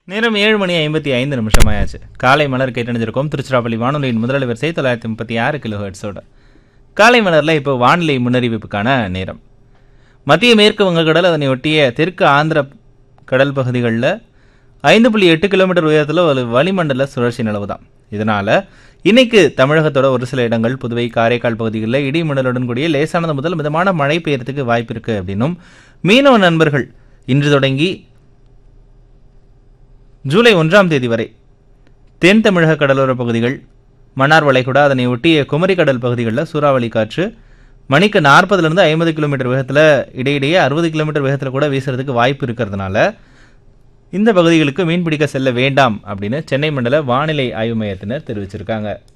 நேரம் ஏழு மணி ஐம்பத்தி ஐந்து நிமிஷம் ஆயாச்சு காலை மலர் கேட்டணிஞ்சிருக்கோம் திருச்சிராப்பள்ளி வானொலியின் முதல் வரிசை தொள்ளாயிரத்தி முப்பத்தி ஆறு கிலோ ஹெர்ட்ஸோட காலை மலரில் இப்போ வானிலை முன்னறிவிப்புக்கான நேரம் மத்திய மேற்கு வங்கக்கடல் அதனை ஒட்டிய தெற்கு ஆந்திர கடல் பகுதிகளில் ஐந்து புள்ளி எட்டு கிலோமீட்டர் உயரத்தில் ஒரு வளிமண்டல சுழற்சி நிலவுதான் இதனால் இன்னைக்கு தமிழகத்தோட ஒரு சில இடங்கள் புதுவை காரைக்கால் பகுதிகளில் இடி மின்னலுடன் கூடிய லேசானது முதல் மிதமான மழை பெய்யறதுக்கு வாய்ப்பு இருக்குது அப்படின்னும் மீனவ நண்பர்கள் இன்று தொடங்கி ஜூலை ஒன்றாம் தேதி வரை தென் தமிழக கடலோர பகுதிகள் மன்னார் வளைகுடா அதனை ஒட்டிய குமரி கடல் பகுதிகளில் சூறாவளி காற்று மணிக்கு நாற்பதுலேருந்து ஐம்பது கிலோமீட்டர் வேகத்தில் இடையிடையே அறுபது கிலோமீட்டர் வேகத்தில் கூட வீசுறதுக்கு வாய்ப்பு இருக்கிறதுனால இந்த பகுதிகளுக்கு மீன்பிடிக்க செல்ல வேண்டாம் அப்படின்னு சென்னை மண்டல வானிலை ஆய்வு மையத்தினர் தெரிவிச்சிருக்காங்க